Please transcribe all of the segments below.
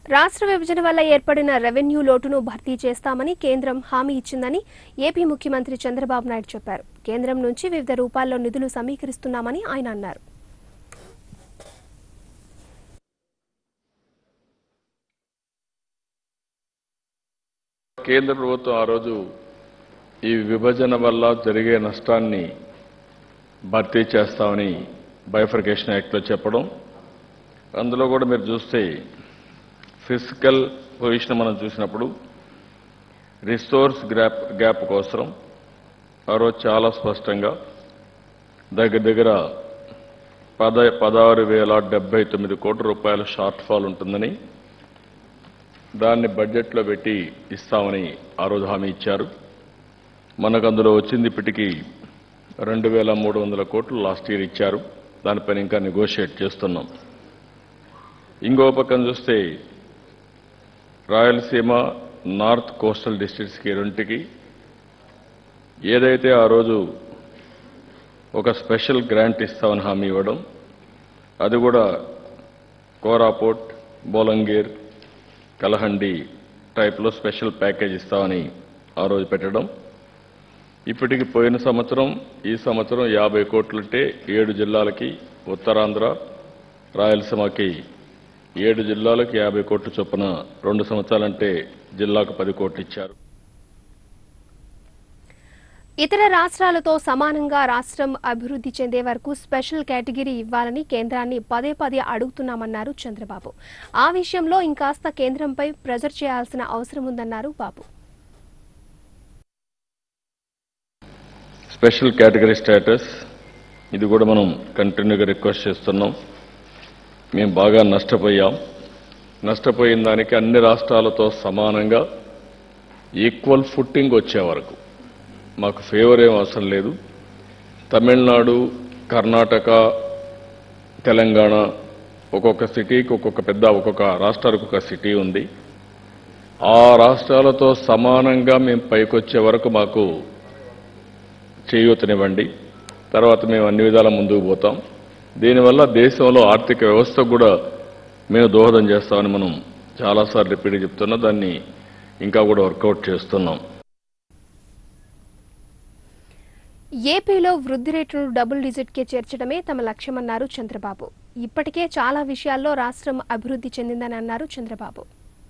రాష్ట్ర విభజన వల్ల ఏర్పడిన రెవెన్యూ లోటును భర్తీ చేస్తామని కేంద్రం హామీ ఇచ్చిందని ఏపీ ముఖ్యమంత్రి చంద్రబాబు నాయుడు చెప్పారు కేంద్రం నుంచి వివిధ రూపాల్లో నిధులు సమీకరిస్తున్నామని ఆయన అన్నారు కేంద్ర ప్రభుత్వం ఆ రోజు ఈ విభజన వల్ల జరిగే నష్టాన్ని భర్తీ చేస్తామని బైఫర్కేషన్ యాక్ట్లో చెప్పడం అందులో కూడా మీరు చూస్తే ఫిజికల్ పొజిషన్ మనం చూసినప్పుడు రిసోర్స్ గ్యాప్ గ్యాప్ కోసం ఆ రోజు చాలా స్పష్టంగా దగ్గర దగ్గర పద పదహారు వేల డెబ్బై తొమ్మిది కోట్ల రూపాయల షార్ట్ ఫాల్ ఉంటుందని దాన్ని బడ్జెట్లో పెట్టి ఇస్తామని ఆ రోజు హామీ ఇచ్చారు మనకు అందులో వచ్చింది ఇప్పటికీ రెండు వేల మూడు వందల కోట్లు లాస్ట్ ఇయర్ ఇచ్చారు దానిపైన ఇంకా నెగోషియేట్ చేస్తున్నాం ఇంకో పక్కన చూస్తే రాయలసీమ నార్త్ కోస్టల్ డిస్ట్రిక్ట్స్కి రెండుకి ఏదైతే ఆ రోజు ఒక స్పెషల్ గ్రాంట్ ఇస్తామని హామీ ఇవ్వడం అది కూడా కోరాపోర్ట్ బోలంగీర్ కలహండి టైప్లో స్పెషల్ ప్యాకేజ్ ఇస్తామని ఆ రోజు పెట్టడం ఇప్పటికి పోయిన సంవత్సరం ఈ సంవత్సరం యాభై కోట్లుంటే ఏడు జిల్లాలకి ఉత్తరాంధ్ర రాయలసీమకి ఏడు జిల్లాలకు యాభై కోట్ల చొప్పున రెండు సంవత్సరాలంటే జిల్లాకు పది కోట్లు ఇచ్చారు ఇతర రాష్ట్రాలతో సమానంగా రాష్ట్రం అభివృద్ధి చెందే వరకు స్పెషల్ కేటగిరీ ఇవ్వాలని కేంద్రాన్ని పదే పదే అడుగుతున్నామన్నారు చంద్రబాబు ఆ విషయంలో ఇంకాస్త కేంద్రంపై ప్రెజర్ చేయాల్సిన అవసరం ఉందన్నారు బాబు స్పెషల్ కేటగిరీ స్టేటస్ ఇది కూడా మనం కంటిన్యూగా రిక్వెస్ట్ చేస్తున్నాం మేము బాగా నష్టపోయాం నష్టపోయిన దానికి అన్ని రాష్ట్రాలతో సమానంగా ఈక్వల్ ఫుట్టింగ్ వచ్చే వరకు మాకు ఫేవర్ ఏం అవసరం లేదు తమిళనాడు కర్ణాటక తెలంగాణ ఒక్కొక్క సిటీకి ఒక్కొక్క పెద్ద ఒక్కొక్క రాష్ట్రానికి ఒక సిటీ ఉంది ఆ రాష్ట్రాలతో సమానంగా మేము పైకొచ్చే వరకు మాకు చేయూతనివ్వండి తర్వాత మేము అన్ని విధాల ముందుకు పోతాం దీనివల్ల దేశంలో ఆర్థిక వ్యవస్థకు కూడా మేము దోహదం చేస్తామని మనం చాలాసార్లు రిపీట్ చెప్తున్నాం దాన్ని ఇంకా కూడా వర్కౌట్ చేస్తున్నాం ఏపీలో వృద్ధి రేటును డబుల్ డిజిట్కే చేర్చడమే తమ లక్ష్యమన్నారు చంద్రబాబు ఇప్పటికే చాలా విషయాల్లో రాష్ట్రం అభివృద్ధి చెందిందని అన్నారు చంద్రబాబు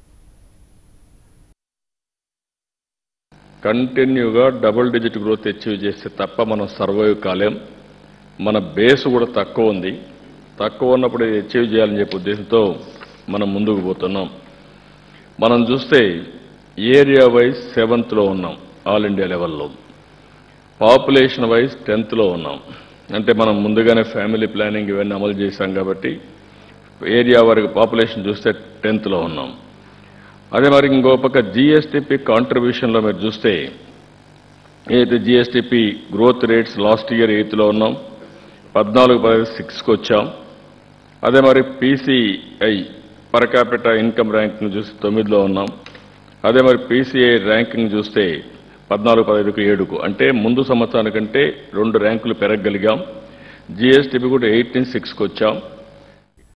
కంటిన్యూగా డబుల్ డిజిట్ గ్రోత్ అచీవ్ చేస్తే తప్ప మనం సర్వైవ్ కాలేం మన బేస్ కూడా తక్కువ ఉంది తక్కువ ఉన్నప్పుడు ఇది అచీవ్ చేయాలని చెప్పే ఉద్దేశంతో మనం ముందుకు పోతున్నాం మనం చూస్తే ఏరియా వైజ్ సెవెంత్లో ఉన్నాం ఆల్ ఇండియా లెవెల్లో పాపులేషన్ వైజ్ టెన్త్లో ఉన్నాం అంటే మనం ముందుగానే ఫ్యామిలీ ప్లానింగ్ ఇవన్నీ అమలు చేశాం కాబట్టి ఏరియా వరకు పాపులేషన్ చూస్తే టెన్త్లో ఉన్నాం అదే మరి ఇంకో పక్క జిఎస్టిపి కాంట్రిబ్యూషన్లో మీరు చూస్తే ఏదైతే GSDP growth rates last year ఎయిత్లో ఉన్నాం పద్నాలుగు పదహైదు సిక్స్కి వచ్చాం అదే మరి PCI per capita income ranking చూస్తే తొమ్మిదిలో ఉన్నాం అదే మరి పీసీఐ ర్యాంకింగ్ చూస్తే పద్నాలుగు పదహైదుకు ఏడుకు అంటే ముందు సంవత్సరానికంటే రెండు ర్యాంకులు పెరగగలిగాం జిఎస్టిపి కూడా ఎయిటీన్ సిక్స్కి వచ్చాం